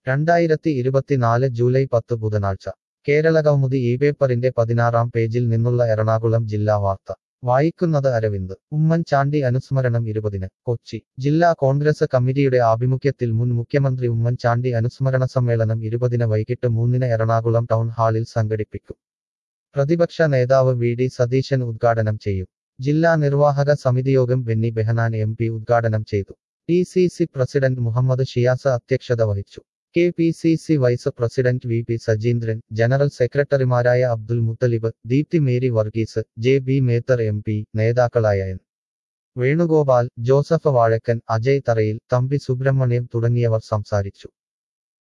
രണ്ടായിരത്തി ഇരുപത്തിനാല് ജൂലൈ പത്ത് ബുധനാഴ്ച കേരള കൗമുദി ഈ പേപ്പറിന്റെ പതിനാറാം പേജിൽ നിന്നുള്ള എറണാകുളം ജില്ലാ വാർത്ത വായിക്കുന്നത് അരവിന്ദ് ഉമ്മൻചാണ്ടി അനുസ്മരണം ഇരുപതിന് കൊച്ചി ജില്ലാ കോൺഗ്രസ് കമ്മിറ്റിയുടെ ആഭിമുഖ്യത്തിൽ മുൻ മുഖ്യമന്ത്രി ഉമ്മൻചാണ്ടി അനുസ്മരണ സമ്മേളനം ഇരുപതിന് വൈകിട്ട് മൂന്നിന് എറണാകുളം ടൗൺ ഹാളിൽ സംഘടിപ്പിക്കും പ്രതിപക്ഷ നേതാവ് വി ഡി സതീശൻ ഉദ്ഘാടനം ചെയ്യും ജില്ലാ നിർവാഹക സമിതിയോഗം ബെന്നി ബെഹനാൻ എം പി ഉദ്ഘാടനം ചെയ്തു D C C president Muhammad Shiyas അധ്യക്ഷത വഹിച്ചു K P C C vice president V P Sajeendran general സെക്രട്ടറിമാരായ Abdul Muthalib Deepthi Mary Varghese J B Mather M P നേതാക്കളായ എൻ വേണുഗോപാൽ ജോസഫ് വാഴക്കൻ അജയ് തറയിൽ തമ്പി സുബ്രഹ്മണ്യം തുടങ്ങിയവർ സംസാരിച്ചു